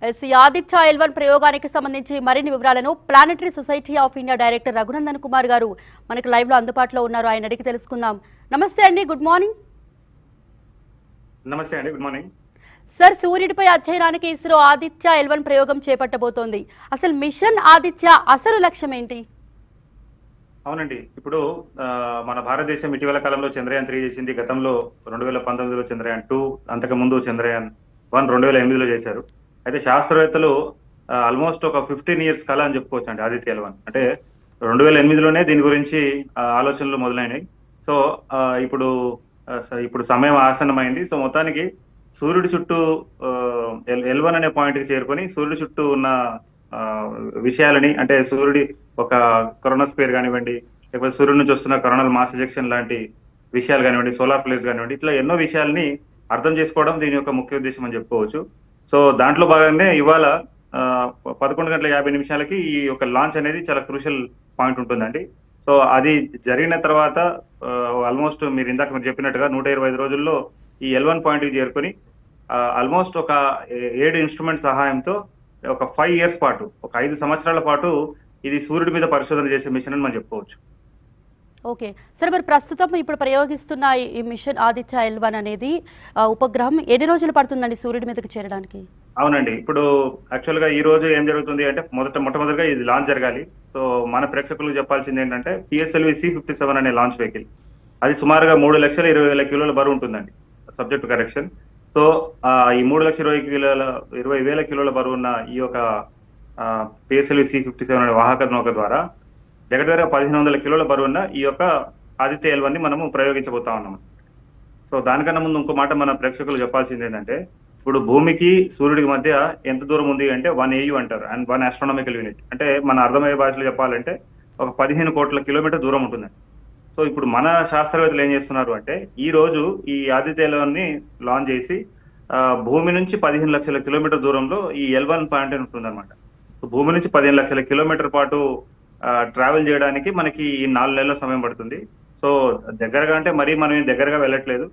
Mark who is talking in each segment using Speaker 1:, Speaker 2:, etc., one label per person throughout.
Speaker 1: yes, ఈ Aditya L1 ప్రయోగానికి సంబంధించి మరిన్ని వివరాలను planetary society of India director Raghunandan Kumar గారు మనకి లైవ్ లో అందుబాటులో ఉన్నారు ఆయన అడిగి తెలుసుకుందాం నమస్తే అండి గుడ్ మార్నింగ్
Speaker 2: నమస్తే అండి గుడ్ మార్నింగ్
Speaker 1: సార్ సూర్యుడిపై అధ్యయనానికి ఇస్రో ఆదిత్య ఎల్వన్ ప్రయోగం చేపట్టబోతోంది అసలు మిషన్ ఆదిత్య అసలు లక్ష్యం ఏంటి
Speaker 2: అవునండి ఇప్పుడు ఆ, మన భారతదేశం ఇటీవల కాలంలో చంద్రయాన్ త్రీ చేసింది గతంలో రెండు వేల పంతొమ్మిదిలో చంద్రయాన్ టూ అంతకు ముందు చంద్రయాన్ వన్ రెండు వేల ఎనిమిదిలో చేశారు అయితే శాస్త్రవేత్తలు ఆల్మోస్ట్ ఒక ఫిఫ్టీన్ ఇయర్స్ కళ అని చెప్పుకోవచ్చు అండి ఆదిత్య ఎల్వన్ అంటే రెండు వేల ఎనిమిదిలోనే దీని గురించి ఆ, ఆలోచనలు మొదలైనవి సో ఆ, ఇప్పుడు ఆ, స- ఇప్పుడు సమయం ఆసన్నమైంది సో మొత్తానికి సూర్యుడి చుట్టూ ఎల్వన్ అనే పాయింట్కి చేరుకొని సూర్యుడి చుట్టూ ఉన్న ఆ, విషయాలని అంటే సూర్యుడి ఒక కరోనాస్పియర్ కానివ్వండి లేకపోతే సూర్యుడి నుంచి వస్తున్న కరోనల్ మాస్ ఎజెక్షన్ లాంటి విషయాలు కానివ్వండి సోలార్ ఫ్లేర్స్ కానివ్వండి ఇట్లా ఎన్నో విషయాల్ని అర్థం చేసుకోవడం దీని యొక్క ముఖ్య ఉద్దేశం అని చెప్పుకోవచ్చు సో దాంట్లో భాగంగా ఇవాళ ఆ, పదకొండు గంటల యాభై నిమిషాలకి ఈ యొక్క లాంచ్ అనేది చాలా క్రూషల్ పాయింట్ ఉంటుందండి సో అది జరిగిన తర్వాత ఆల్మోస్ట్ మీరు ఇందాక మీరు చెప్పినట్టుగా నూట ఇరవై ఐదు రోజుల్లో ఈ ఎల్ వన్ పాయింట్కి చేరుకొని ఆల్మోస్ట్ ఒక ఏ- ఏడు ఇన్స్ట్రుమెంట్ సహాయంతో ఒక ఫైవ్ ఇయర్స్ పాటు ఒక ఐదు సంవత్సరాల పాటు ఇది సూర్యుడి మీద పరిశోధన చేసే మిషన్ అని మనం చెప్పుకోవచ్చు
Speaker 1: ఓకే సరే మరి ప్రస్తుతం ఇప్పుడు ప్రయోగిస్తున్న ఈ- ఈ మిషన్ ఆదిత్య ఎల్వన్ అనేది ఆ, ఉపగ్రహం ఎన్ని రోజులు పడుతుందండి సూర్యుడి మీదకి చేరడానికి
Speaker 2: అవునండి ఇప్పుడు యాక్చువల్ గా ఈ రోజు ఏం జరుగుతుంది అంటే మొదట మొట్టమొదటిగా ఇది లాంచ్ జరగాలి సో మన ప్రేక్షకులకు చెప్పాల్సింది ఏంటంటే పిఎస్ఎల్వి సి ఫిఫ్టీ సెవెన్ అనే లాంచ్ వెహికల్ అది సుమారుగా మూడు లక్షల ఇరవై వేల కిలోల బరువు ఉంటుందండి సబ్జెక్ట్ కరెక్షన్ సో ఆ, ఈ మూడు లక్షల ఇరవై కిలోల ఇరవై వేల కిలోల బరువు ఉన్న ఈ యొక్క పిఎస్ఎల్వి సి ఫిఫ్టీ సెవెన్ అనే వాహక నౌక ద్వారా దగ్గర దగ్గర పదిహేను వందల కిలోల బరువు ఉన్న ఈ యొక్క ఆదిత్య ఎల్వన్ని మనము ప్రయోగించబోతా ఉన్నాము సో దానికన్నా ముందు ఇంకో మాట మన ప్రేక్షకులు చెప్పాల్సింది ఏంటంటే ఇప్పుడు భూమికి సూర్యుడికి మధ్య ఎంత దూరం ఉంది అంటే వన్ ఏయు అంటారు అండ్ వన్ ఆస్ట్రానమికల్ యూనిట్ అంటే మన అర్థమయ్యే భాషలో చెప్పాలంటే ఒక పదిహేను కోట్ల కిలోమీటర్ దూరం ఉంటుందండి సో ఇప్పుడు మన శాస్త్రవేత్తలు ఏం చేస్తున్నారు అంటే ఈ రోజు ఈ ఆదిత్యలోని లాంచ్ చేసి ఆ, భూమి నుంచి పదిహేను లక్షల కిలోమీటర్ దూరంలో ఈ ఎల్ వన్ పాయింట్ అని ఉంటుందన్నమాట సో భూమి నుంచి పదిహేను లక్షల కిలోమీటర్ పాటు ట్రావెల్ చేయడానికి మనకి ఈ నాలుగు నెలల సమయం పడుతుంది సో దగ్గరగా అంటే మరీ మనం ఏం దగ్గరగా వెళ్ళట్లేదు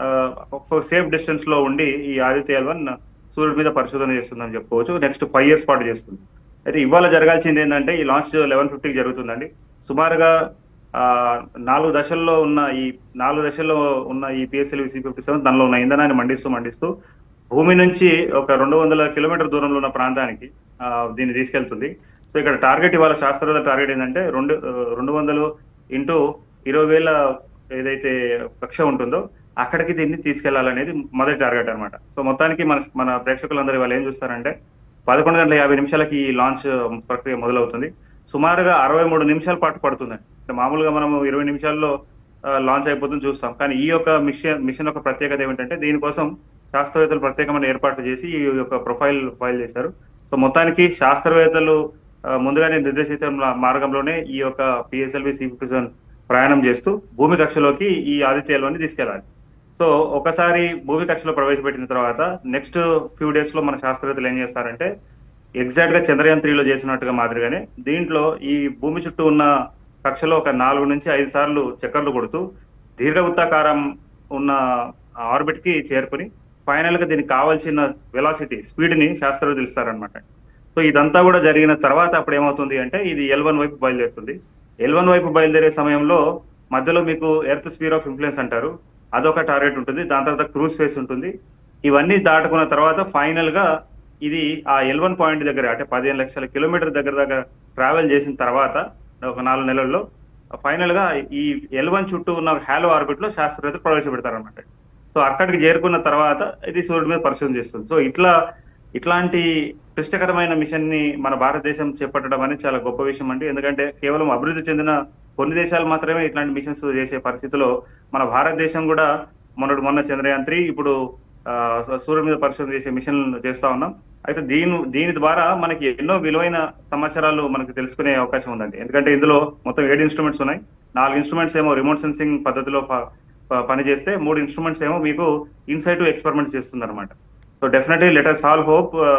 Speaker 2: ఒక సేఫ్ డిస్టెన్స్ లో ఉండి ఈ ఆదిత్య ఎల్ వన్ సూర్యుడి మీద పరిశోధన చేస్తుందని చెప్పుకోవచ్చు నెక్స్ట్ ఫైవ్ ఇయర్స్ పాటు చేస్తుంది అయితే ఇవాళ జరగాల్సింది ఏంటంటే ఈ లాంచ్ లెవెన్ ఫిఫ్టీకి జరుగుతుందండి సుమారుగా ఆ, నాలుగు దశల్లో ఉన్న ఈ నాలుగు దశల్లో ఉన్న ఈ పిఎస్ఎల్వి సి ఫిఫ్టీ సెవెన్ దానిలో ఉన్న ఇంధనాన్ని మండిస్తూ మండిస్తూ భూమి నుంచి ఒక రెండు వందల కిలోమీటర్ దూరంలో ఉన్న ప్రాంతానికి ఆ, దీన్ని తీసుకెళ్తుంది సో ఇక్కడ టార్గెట్ ఇవాళ శాస్త్రవేత్త టార్గెట్ ఏంటంటే రెండు ఆ, రెండు వందలు ఇంటూ ఇరవై వేల ఏదైతే కక్ష ఉంటుందో అక్కడికి దీన్ని తీసుకెళ్లాలనేది మొదటి టార్గెట్ అన్నమాట సో మొత్తానికి మన మన ప్రేక్షకులందరూ ఇవాళ ఏం చూస్తారంటే పదకొండు గంటల యాభై నిమిషాలకి ఈ లాంచ్ ప్రక్రియ మొదలవుతుంది సుమారుగా అరవై మూడు నిమిషాల పాటు పడుతుందండి అంటే మామూలుగా మనము ఇరవై నిమిషాల్లో ఆ, లాంచ్ అయిపోతుంది చూస్తాం కానీ ఈ యొక్క మిషన్ మిషన్ యొక్క ప్రత్యేకత ఏమిటంటే దీనికోసం శాస్త్రవేత్తలు ప్రత్యేకమైన ఏర్పాట్లు చేసి ఈ యొక్క ప్రొఫైల్ ఫైల్ చేశారు సో మొత్తానికి శాస్త్రవేత్తలు ఆ, ముందుగానే నిర్దేశించిన మార్గంలోనే ఈ యొక్క పిఎస్ఎల్వి సి ఫిఫ్టీ సెవెన్ ప్రయాణం చేస్తూ భూమి కక్షలోకి ఈ ఆదిత్యలోని తీసుకెళ్ళాలి సో ఒకసారి భూమి కక్షలో ప్రవేశపెట్టిన తర్వాత నెక్స్ట్ ఫ్యూ డేస్ లో మన శాస్త్రవేత్తలు ఏం చేస్తారంటే ఎగ్జాక్ట్ గా చంద్రయాన్ త్రీలో చేసినట్టుగా మాదిరిగానే దీంట్లో ఈ భూమి చుట్టూ ఉన్న కక్షలో ఒక నాలుగు నుంచి ఐదు సార్లు చక్కర్లు కొడుతూ దీర్ఘవృత్తాకారం ఉన్న ఆర్బిట్ కి చేరుకుని ఫైనల్ గా దీనికి కావాల్సిన వెలాసిటీ స్పీడ్ ని శాస్త్రవేత్తలు ఇస్తారనమాట సో ఇదంతా కూడా జరిగిన తర్వాత అప్పుడు ఏమవుతుంది అంటే ఇది ఎల్ వన్ వైపు బయలుదేరుతుంది ఎల్ వన్ వైపు బయలుదేరే సమయంలో మధ్యలో మీకు ఎర్త్ స్పీర్ ఆఫ్ ఇన్ఫ్లుయెన్స్ అంటారు అదొక టార్గెట్ ఉంటుంది దాని తర్వాత క్రూజ్ ఫేస్ ఉంటుంది ఇవన్నీ దాటుకున్న తర్వాత ఫైనల్ గా ఇది ఆ ఎల్ వన్ పాయింట్ దగ్గర అంటే పదిహేను లక్షల కిలోమీటర్ దగ్గర దగ్గర ట్రావెల్ చేసిన తర్వాత ఒక నాలుగు నెలల్లో ఫైనల్ గా ఈ ఎల్ వన్ చుట్టూ ఉన్న హ్యాలో ఆర్బిట్ లో శాస్త్రవేత్తలు ప్రవేశపెడతారన్నమాట సో అక్కడికి చేరుకున్న తర్వాత ఇది సూర్యుడి మీద పరిశోధన చేస్తుంది సో ఇట్లా ఇట్లాంటి క్లిష్టకరమైన మిషన్ ని మన భారతదేశం చేపట్టడం అనేది చాలా గొప్ప విషయం అండి ఎందుకంటే కేవలం అభివృద్ధి చెందిన కొన్ని దేశాలు మాత్రమే ఇట్లాంటి మిషన్స్ చేసే పరిస్థితిలో మన భారతదేశం కూడా మొన్నటి మొన్న చంద్రయాన్ త్రీ ఇప్పుడు ఆ, సూర్యుడి మీద పరిశోధన చేసే మిషన్ చేస్తా ఉన్నాం అయితే దీని దీని ద్వారా మనకి ఎన్నో విలువైన సమాచారాలు మనకి తెలుసుకునే అవకాశం ఉందండి ఎందుకంటే ఇందులో మొత్తం ఏడు ఇన్స్ట్రుమెంట్స్ ఉన్నాయి నాలుగు ఇన్స్ట్రుమెంట్స్ ఏమో రిమోట్ సెన్సింగ్ పద్ధతిలో ప- ప- పనిచేస్తే మూడు ఇన్స్ట్రుమెంట్స్ ఏమో మీకు ఇన్సైట్ ఎక్స్పెరిమెంట్స్ చేస్తుంది అనమాట so definitely let us all hope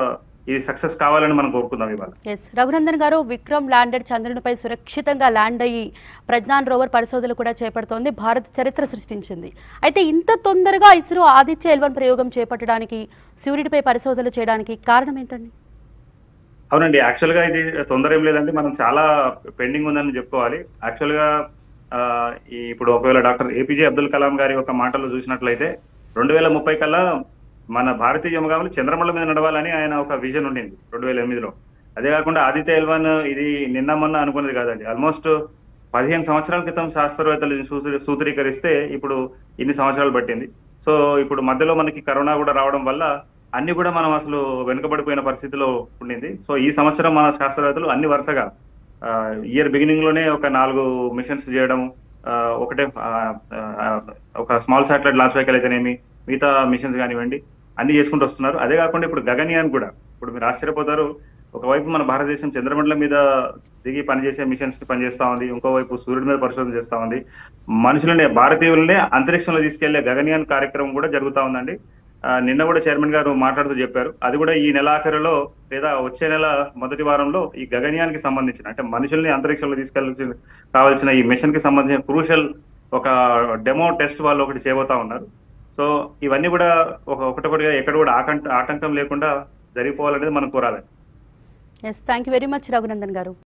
Speaker 2: ఇది సక్సెస్ కావాలని మనం కోరుకుందాం ఇవాళ
Speaker 1: ఎస్ రఘునందన్ గారు విక్రమ్ ల్యాండర్ చంద్రునిపై సురక్షితంగా ల్యాండ్ అయ్యి ప్రజ్ఞాన్ రోవర్ పరిశోధనలు కూడా చేపడుతోంది భారత్ చరిత్ర సృష్టించింది అయితే ఇంత తొందరగా ఇస్రో ఆదిత్య ఎల్వన్ ప్రయోగం చేపట్టడానికి సూర్యుడిపై పరిశోధనలు చేయడానికి కారణం ఏంటండి
Speaker 2: అవునండి యాక్చువల్ గా ఇది తొందర ఏం లేదండి మనం చాలా పెండింగ్ ఉందని చెప్పుకోవాలి యాక్చువల్ గా ఆ, ఈ ఇప్పుడు ఒకవేళ డాక్టర్ ఏపీజే అబ్దుల్ కలాం గారి ఒక మాటలు చూసినట్లయితే రెండు వేల ముప్పై కల్లా మన భారతీయ జమగాములు చంద్రమండలం మీద నడవాలని ఆయన ఒక విజన్ ఉండింది రెండు వేల ఎనిమిదిలో అదే కాకుండా ఆదిత్య ఎల్వన్ ఇది నిన్న మొన్న అనుకున్నది కాదండి ఆల్మోస్ట్ పదిహేను సంవత్సరాల క్రితం శాస్త్రవేత్తలు ఇది సూత్రీ- సూత్రీకరిస్తే ఇప్పుడు ఇన్ని సంవత్సరాలు పట్టింది సో ఇప్పుడు మధ్యలో మనకి కరోనా కూడా రావడం వల్ల అన్ని కూడా మనం అసలు వెనుకబడిపోయిన పరిస్థితిలో ఉండింది సో ఈ సంవత్సరం మన శాస్త్రవేత్తలు అన్ని వరుసగా ఇయర్ బిగినింగ్ లోనే ఒక నాలుగు మిషన్స్ చేయడం ఆ, ఒకటే ఆ, ఆ, ఒక స్మాల్ శాటిలైట్ లాంచ్ వెహికల్ అయితేనేమి మిగతా మిషన్స్ కానివ్వండి అన్ని చేసుకుంటూ వస్తున్నారు అదే కాకుండా ఇప్పుడు గగన్యాన్ కూడా ఇప్పుడు మీరు ఆశ్చర్యపోతారు ఒకవైపు మన భారతదేశం చంద్రమండలం మీద దిగి పనిచేసే మిషన్స్ కి పనిచేస్తా ఉంది ఇంకోవైపు సూర్యుడి మీద పరిశోధన చేస్తా ఉంది మనుషులనే భారతీయులనే అంతరిక్షంలో తీసుకెళ్లే గగన్యాన్ కార్యక్రమం కూడా జరుగుతా ఉందండి ఆ, నిన్న కూడా చైర్మన్ గారు మాట్లాడుతూ చెప్పారు అది కూడా ఈ నెలాఖరులో లేదా వచ్చే నెల మొదటి వారంలో ఈ గగన్యానికి సంబంధించిన అంటే మనుషుల్ని అంతరిక్షంలో తీసుకెళ్ళ కావాల్సిన ఈ మిషన్ కి సంబంధించిన క్రూషల్ ఒక డెమో టెస్ట్ వాళ్ళు ఒకటి చేయబోతా ఉన్నారు సో ఇవన్నీ కూడా ఒక ఒకటొకటిగా ఎక్కడ కూడా ఆకంట ఆటంకం లేకుండా జరిగిపోవాలనేది మనం కోరాలి
Speaker 1: yes thank you very much Raghunandan గారు